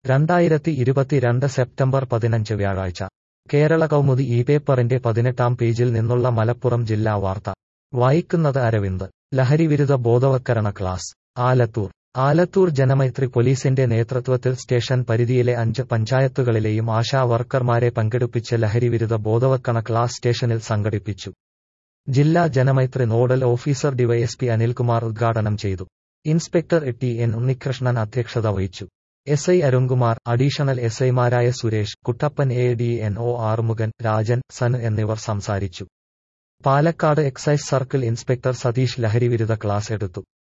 രണ്ടായിരത്തി ഇരുപത്തിരണ്ട് സെപ്റ്റംബർ പതിനഞ്ച് വ്യാഴാഴ്ച കേരള കൗമുദി ഈ പേപ്പറിന്റെ പതിനെട്ടാം പേജിൽ നിന്നുള്ള മലപ്പുറം ജില്ലാ വാർത്ത വായിക്കുന്നത് അരവിന്ദ് ലഹരിവിരുദ്ധ ബോധവത്കരണ ക്ലാസ് ആലത്തൂർ ആലത്തൂർ ജനമൈത്രി പോലീസിന്റെ നേതൃത്വത്തിൽ സ്റ്റേഷൻ പരിധിയിലെ അഞ്ച് പഞ്ചായത്തുകളിലെയും ആശാ വർക്കർമാരെ പങ്കെടുപ്പിച്ച് ലഹരിവിരുദ്ധ ബോധവത്കരണ ക്ലാസ് സ്റ്റേഷനിൽ സംഘടിപ്പിച്ചു ജില്ലാ ജനമൈത്രി നോഡൽ ഓഫീസർ ഡിവൈഎസ്പി അനിൽകുമാർ ഉദ്ഘാടനം ചെയ്തു ഇൻസ്പെക്ടർ ടി എൻ ഉണ്ണികൃഷ്ണൻ അധ്യക്ഷത വഹിച്ചു S I Arunkumar additional S ഐമാരായ Suresh Kuttappan A D N O Arumukhan Rajan സന് എന്നിവർ സംസാരിച്ചു Palakkad excise circle inspector Satheesh ലഹരിവിരുദ്ധ ക്ലാസ് എടുത്തു